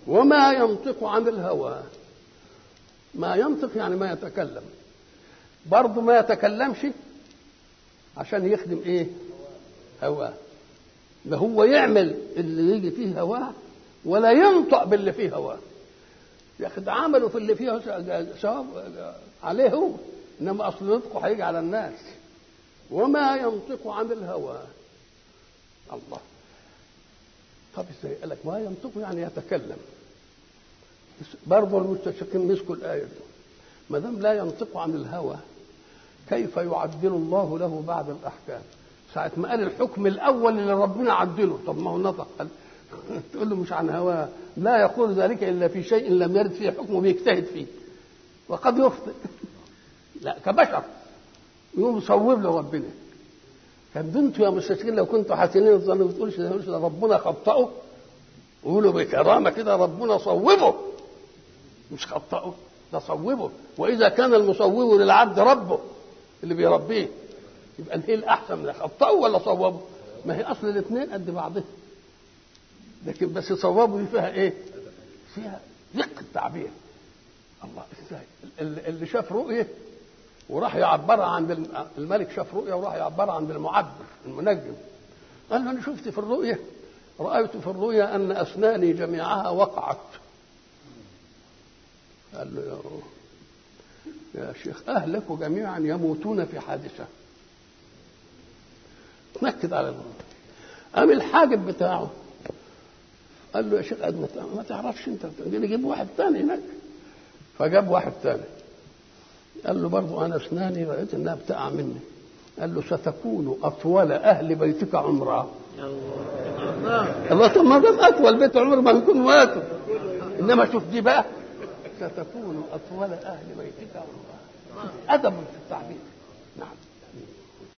وما ينطق عن الهوى ما ينطق يعني ما يتكلم برضه ما يتكلمش عشان يخدم ايه هواه ده هو يعمل اللي يجي فيه هواه ولا ينطق باللي فيه هواه ياخد عمله في اللي فيه ثواب عليه هو انما اصل نطقه هيجي على الناس وما ينطق عن الهوى الله طب ازاي قال لك ما ينطق يعني يتكلم برضه المستشرقين مسكوا الايه دي ما دام لا ينطق عن الهوى كيف يعدل الله له بعد الاحكام ساعة ما قال الحكم الأول اللي ربنا عدله طب ما هو نطق قال تقول له مش عن هواه لا يقول ذلك إلا في شيء لم يرد فيه حكمه بيجتهد فيه وقد يخطئ لا كبشر يقوم يصوب له ربنا كان انتوا يا مستشرقين لو كنتوا حاسين الظن ما بتقولش ده ربنا خطأه قولوا بكرامة كده ربنا صوبه مش خطأه ده صوبه وإذا كان المصوب للعبد ربه اللي بيربيه يبقى ايه الاحسن من خطأه ولا صوابه؟ ما هي اصل الاثنين قد بعضهم لكن بس صوابه دي فيها ايه؟ فيها دقة التعبير الله ازاي؟ اللي شاف رؤيه وراح يعبرها عند الملك شاف رؤيه وراح يعبرها عند المعبر المنجم قال له انا شفت في الرؤيه رايت في الرؤيا ان اسناني جميعها وقعت قال له يا, يا شيخ اهلك جميعا يموتون في حادثه نكد على الموت قام الحاجب بتاعه قال له يا شيخ ما تعرفش انت نجيب واحد تاني هناك فجاب واحد تاني قال له برضو انا اسناني رايت انها بتقع مني قال له ستكون اطول اهل بيتك عمرا الله طب ما دام اطول بيت عمر ما نكون ماتوا انما شوف دي بقى ستكون اطول اهل بيتك عمرا ادب في التعبير نعم